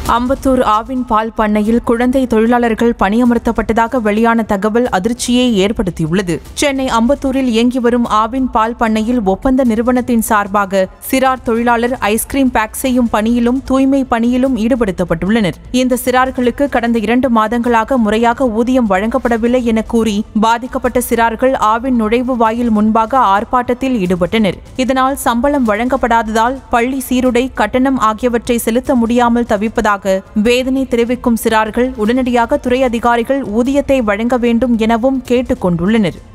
அம்பத்தூர் ஆவின் பால் பண்ணையில் குழந்தை தொழிலாளர்கள் பணியமர்த்தப்பட்டதாக வெளியான தகவல் அதிர்ச்சியை ஏற்படுத்தியுள்ளது சென்னை அம்பத்தூரில் இயங்கி வரும் ஆவின் பால் பண்ணையில் ஒப்பந்த நிறுவனத்தின் சார்பாக சிறார் தொழிலாளர் ஐஸ்கிரீம் பேக் செய்யும் பணியிலும் தூய்மை பணியிலும் ஈடுபடுத்தப்பட்டுள்ளனர் இந்த சிறார்களுக்கு கடந்த இரண்டு மாதங்களாக முறையாக ஊதியம் வழங்கப்படவில்லை என கூறி பாதிக்கப்பட்ட சிறார்கள் ஆவின் நுழைவு வாயில் முன்பாக ஆர்ப்பாட்டத்தில் ஈடுபட்டனர் இதனால் சம்பளம் வழங்கப்படாததால் பள்ளி சீருடை கட்டணம் ஆகியவற்றை செலுத்த முடியாமல் தவிப்பதாக வேதனை தெரிவிக்கும் சிறார்கள் உடனடியாக துறை அதிகாரிகள் ஊதியத்தை வழங்க வேண்டும் எனவும் கேட்டுக் கொண்டுள்ளனர்